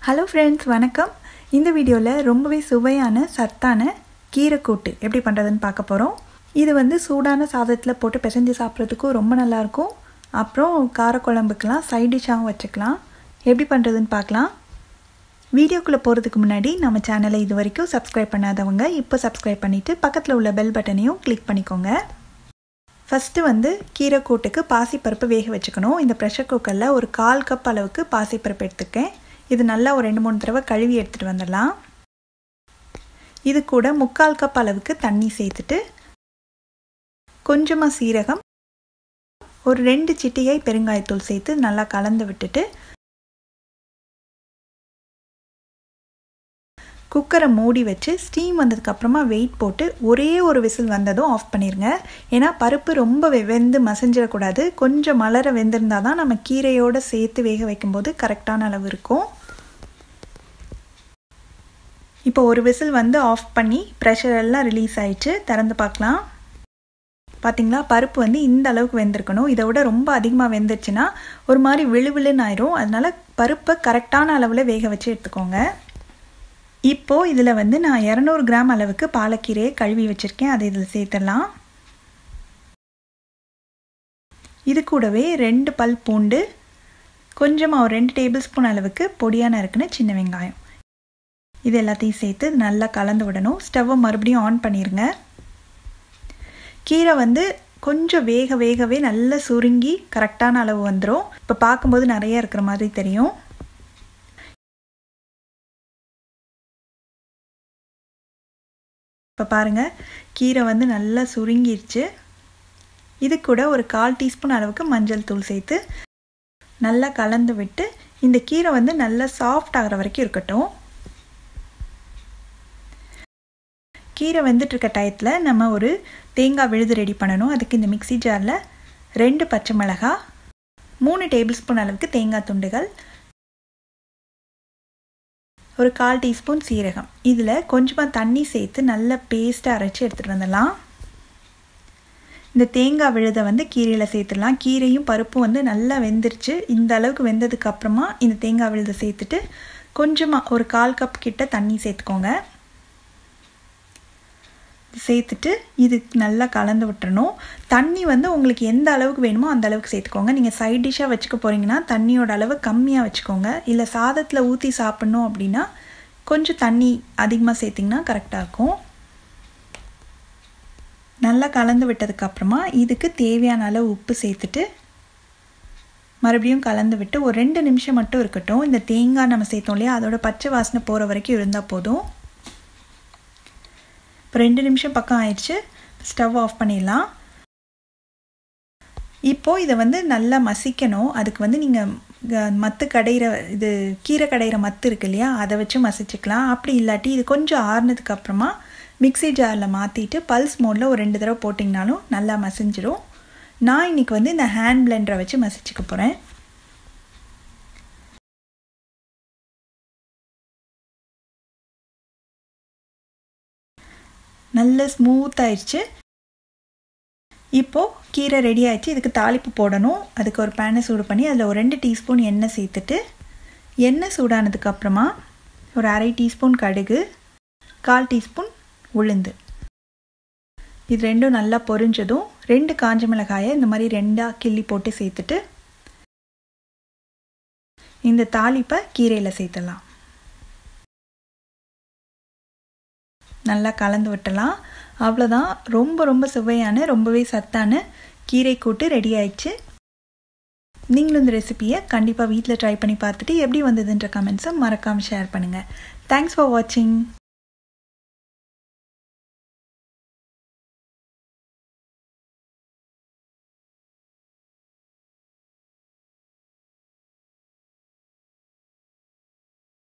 hello friends வணக்கம் இந்த வீடியோவில் ரொம்பவே சுவையான சத்தான கீரைக்கூட்டு எப்படி பண்ணுறதுன்னு பார்க்க போகிறோம் இது வந்து சூடான சாதத்தில் போட்டு பிசைஞ்சு சாப்பிட்றதுக்கும் ரொம்ப நல்லாயிருக்கும் அப்புறம் காரக்குழம்புக்கெலாம் சைட் டிஷ்ஷாகவும் வச்சுக்கலாம் எப்படி பண்ணுறதுன்னு பார்க்கலாம் வீடியோக்குள்ளே போகிறதுக்கு முன்னாடி நம்ம சேனலை இது வரைக்கும் சப்ஸ்கிரைப் பண்ணாதவங்க இப்போ சப்ஸ்கிரைப் பண்ணிவிட்டு பக்கத்தில் உள்ள பெல் பட்டனையும் கிளிக் பண்ணிக்கோங்க ஃபஸ்ட்டு வந்து கீரை கூட்டுக்கு பாசிப்பருப்பு வேக வச்சுக்கணும் இந்த ப்ரெஷர் குக்கரில் ஒரு கால் கப் அளவுக்கு பாசிப்பருப்பு எடுத்துக்கேன் இது நல்லா ஒரு ரெண்டு மூணு தடவை கழுவி எடுத்துகிட்டு வந்துடலாம் இது கூட முக்கால் கப் அளவுக்கு தண்ணி சேர்த்துட்டு கொஞ்சமாக சீரகம் ஒரு ரெண்டு சிட்டிகை பெருங்காயத்தூள் சேர்த்து நல்லா கலந்து விட்டுட்டு குக்கரை மூடி வச்சு ஸ்டீம் வந்ததுக்கப்புறமா வெயிட் போட்டு ஒரே ஒரு விசில் வந்ததும் ஆஃப் பண்ணிடுங்க ஏன்னா பருப்பு ரொம்ப வெந்து மசிஞ்சிடக்கூடாது கொஞ்சம் மலர வெந்திருந்தால் தான் நம்ம கீரையோடு சேர்த்து வேக வைக்கும்போது கரெக்டான அளவு இருக்கும் இப்போ ஒரு விசில் வந்து ஆஃப் பண்ணி ப்ரெஷர் எல்லாம் ரிலீஸ் ஆயிடுச்சு திறந்து பார்க்கலாம் பார்த்தீங்களா பருப்பு வந்து இந்த அளவுக்கு வெந்திருக்கணும் இதை விட ரொம்ப அதிகமாக வெந்துருச்சுன்னா ஒரு மாதிரி விழுவிழுன்னு ஆயிரும் அதனால பருப்பை கரெக்டான அளவில் வேக வச்சு எடுத்துக்கோங்க இப்போது இதில் வந்து நான் இரநூறு கிராம் அளவுக்கு பாலக்கீரையை கழுவி வச்சுருக்கேன் அதை இதில் சேர்த்துடலாம் இது கூடவே ரெண்டு பல் பூண்டு கொஞ்சமாக ஒரு ரெண்டு டேபிள் ஸ்பூன் அளவுக்கு பொடியான இருக்குன்னு சின்ன வெங்காயம் இது எல்லாத்தையும் சேர்த்து நல்லா கலந்து விடணும் ஸ்டவ்வை மறுபடியும் ஆன் பண்ணிடுங்க கீரை வந்து கொஞ்சம் வேக வேகவே நல்லா சுருங்கி கரெக்டான அளவு வந்துடும் இப்போ பார்க்கும்போது நிறைய இருக்கிற மாதிரி தெரியும் இப்போ பாருங்கள் கீரை வந்து நல்லா சுருங்கிருச்சு இது கூட ஒரு கால் டீஸ்பூன் அளவுக்கு மஞ்சள் தூள் சேர்த்து நல்லா கலந்து விட்டு இந்த கீரை வந்து நல்லா சாஃப்ட் ஆகிற வரைக்கும் இருக்கட்டும் கீரை வெந்துட்டுருக்க டயத்தில் நம்ம ஒரு தேங்காய் விழுது ரெடி பண்ணணும் அதுக்கு இந்த மிக்சி ஜாரில் ரெண்டு பச்சை மிளகா மூணு டேபிள் ஸ்பூன் அளவுக்கு தேங்காய் துண்டுகள் ஒரு கால் டீஸ்பூன் சீரகம் இதில் கொஞ்சமாக தண்ணி சேர்த்து நல்லா பேஸ்ட்டாக அரைச்சி எடுத்துகிட்டு வந்துடலாம் இந்த தேங்காய் விழுதை வந்து கீரையில் சேர்த்துடலாம் கீரையும் பருப்பும் வந்து நல்லா வெந்துருச்சு இந்த அளவுக்கு வெந்ததுக்கு அப்புறமா இந்த தேங்காய் விழுதை சேர்த்துட்டு கொஞ்சமாக ஒரு கால் கப் கிட்ட தண்ணி சேர்த்துக்கோங்க சேர்த்துட்டு இது நல்லா கலந்து விட்டுறணும் தண்ணி வந்து உங்களுக்கு எந்த அளவுக்கு வேணுமோ அந்த அளவுக்கு சேர்த்துக்கோங்க நீங்கள் சைட் டிஷ்ஷாக வச்சுக்க போகிறீங்கன்னா தண்ணியோட அளவு கம்மியாக வச்சுக்கோங்க இல்லை சாதத்தில் ஊற்றி சாப்பிட்ணும் அப்படின்னா கொஞ்சம் தண்ணி அதிகமாக சேர்த்திங்கன்னா கரெக்டாக இருக்கும் நல்லா கலந்து விட்டதுக்கப்புறமா இதுக்கு தேவையான அளவு உப்பு சேர்த்துட்டு மறுபடியும் கலந்து விட்டு ஒரு ரெண்டு நிமிஷம் மட்டும் இருக்கட்டும் இந்த தேங்காய் நம்ம சேர்த்தோம் இல்லையா அதோட பச்சை வாசனை போகிற வரைக்கும் இருந்தால் போதும் இப்போ ரெண்டு நிமிஷம் பக்கம் ஆயிடுச்சு ஸ்டவ் ஆஃப் பண்ணிடலாம் இப்போது இதை வந்து நல்லா மசிக்கணும் அதுக்கு வந்து நீங்கள் மத்து கடையிற இது கீரை கடையிற மத்து இருக்கு இல்லையா அதை வச்சு மசிச்சுக்கலாம் அப்படி இல்லாட்டி இது கொஞ்சம் ஆறுனதுக்கு அப்புறமா மிக்சி ஜாரில் மாற்றிட்டு பல்ஸ் மோடில் ஒரு ரெண்டு தடவை போட்டிங்கனாலும் நல்லா மசிஞ்சிடும் நான் இன்றைக்கி வந்து இந்த ஹேண்ட் பிளெண்டரை வச்சு மசிச்சுக்க போகிறேன் நல்ல ஸ்மூத் ஆயிடுச்சு இப்போது கீரை ரெடி ஆயிடுச்சு இதுக்கு தாளிப்பு போடணும் அதுக்கு ஒரு பேனை சூடு பண்ணி அதில் ஒரு ரெண்டு டீஸ்பூன் எண்ணெய் சேர்த்துட்டு எண்ணெய் சூடானதுக்கு அப்புறமா ஒரு அரை டீஸ்பூன் கடுகு கால் டீஸ்பூன் உளுந்து இது ரெண்டும் நல்லா பொரிஞ்சதும் ரெண்டு காஞ்ச மிளகாயை இந்த மாதிரி ரெண்டாக கிள்ளி போட்டு சேர்த்துட்டு இந்த தாளிப்பை கீரையில் சேர்த்துடலாம் நல்லா கலந்து விட்டலாம் அவ்வளோதான் ரொம்ப ரொம்ப சுவையான ரொம்பவே சத்தான கீரை கூட்டு ரெடி ஆயிடுச்சு நீங்களும் இந்த ரெசிப்பியை கண்டிப்பாக வீட்டில் ட்ரை பண்ணி பார்த்துட்டு எப்படி வந்ததுன்ற கமெண்ட்ஸை மறக்காமல் ஷேர் பண்ணுங்கள் தேங்க்ஸ் ஃபார் வாட்சிங்